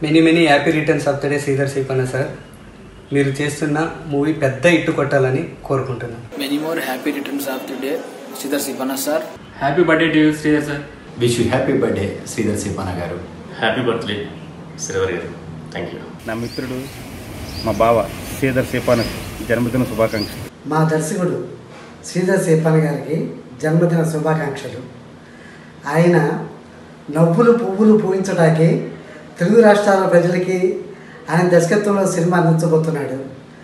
Many many happy returns of the day Sridhar Seepana sir మీరు చేస్తున్న movie పెద్ద ఇట్టు కొట్టాలని కోరుకుంటున్నాను many more happy returns of the day Sridhar Seepana sir happy birthday to Sridhar sir wish you happy birthday Sridhar Seepana garu happy birthday Sridhar గారు thank you నా మిత్రుడు మా బావ శ్రీధర్ సేపానకు జన్మదిన శుభాకాంక్షలు మా దర్శకుడు శ్రీధర్ సేపన్ గారికి జన్మదిన శుభాకాంక్షలు ఆయన నవ్వులు పువ్వులు పూయించడానికి తెలుగు రాష్ట్రాల ప్రజలకి ఆయన దర్శకత్వంలో సినిమా అందించబోతున్నాడు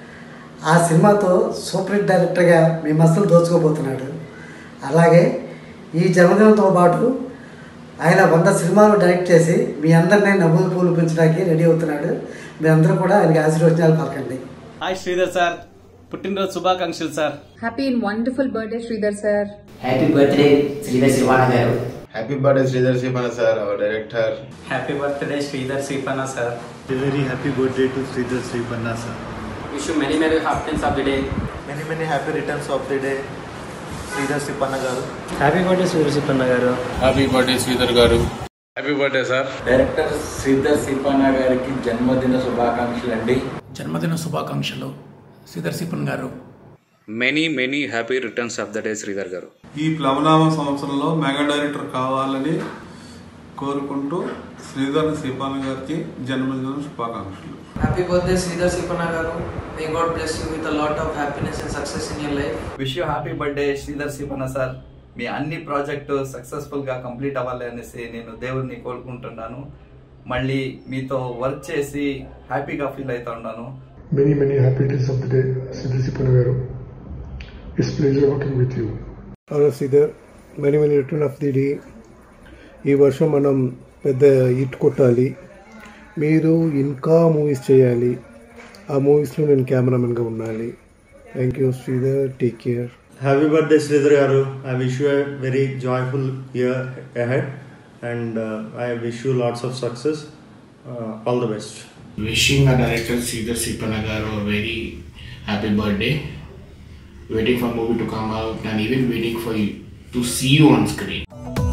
ఆ సినిమాతో సూపర్ హిట్ డైరెక్టర్గా మీ మస్తులు దోచుకోబోతున్నాడు అలాగే ఈ జన్మదినంతో పాటు ఆయన వంద సినిమాలు డైరెక్ట్ చేసి మీ అందరినీ నవ్వులు పూలు పెంచడానికి రెడీ అవుతున్నాడు మీరందరూ కూడా ఆయనకి ఆశీర్వచనాలు పలకండి హాయ్ శ్రీధర్ సార్ పుట్టినరోజు శుభాకాంక్షలు sir Happy and wonderful birthday, Sridhar sir. Happy birthday Sridhar Seepana garu happy birthday Sridhar Seepana sir our director happy birthday Sridhar Seepana sir very happy birthday to Sridhar Seepana sir wish many many happiness of the day many many happy returns of the day Sridhar Seepana garu happy birthday Sridhar Seepana గారు happy birthday Sridhar garu happy birthday sir director Sridhar Seepana గారికి జన్మదిన శుభాకాంక్షలు అండి జన్మదిన శుభాకాంక్షలు Sridhar Seepana garu many many happy returns of the day Sridhar garu ఈ ప్లవనామ సంవత్సరంలో మెగా డైరెక్టర్ కావాలని కోరుకుంటూ శ్రీధర్ సిపాన గారికి జన్మదిన శుభాకాంక్షలు happy birthday Sridhar Seepana garu may god bless you with lot of happiness and success in your life wish you happy birthday Sridhar Seepana sir మీ అన్ని ప్రాజెక్టు సక్సెస్ఫుల్గా కంప్లీట్ అవ్వాలి అనేసి నేను దేవుడిని కోరుకుంటున్నాను మళ్ళీ మీతో వర్క్ చేసి హ్యాపీగా ఫీల్ అవుతా ఉన్నాను many many happy returns of the day Sridhar Seepana garu it's pleasure working with you అవును Sridhar many many return of the day ఈ వర్షం మనం పెద్ద హిట్ కొట్టాలి మీరు ఇంకా మూవీస్ చేయాలి ఆ మూవీస్లో నేను కెమెరామెన్గా ఉండాలి thank you Sridhar take care happy birthday Sridhar garu I wish you very joyful year ahead and I wish you lots of success all the best wishing our director Sridhar Sipana garu a very happy birthday. Waiting for movie to come out and even waiting for you to see you on screen.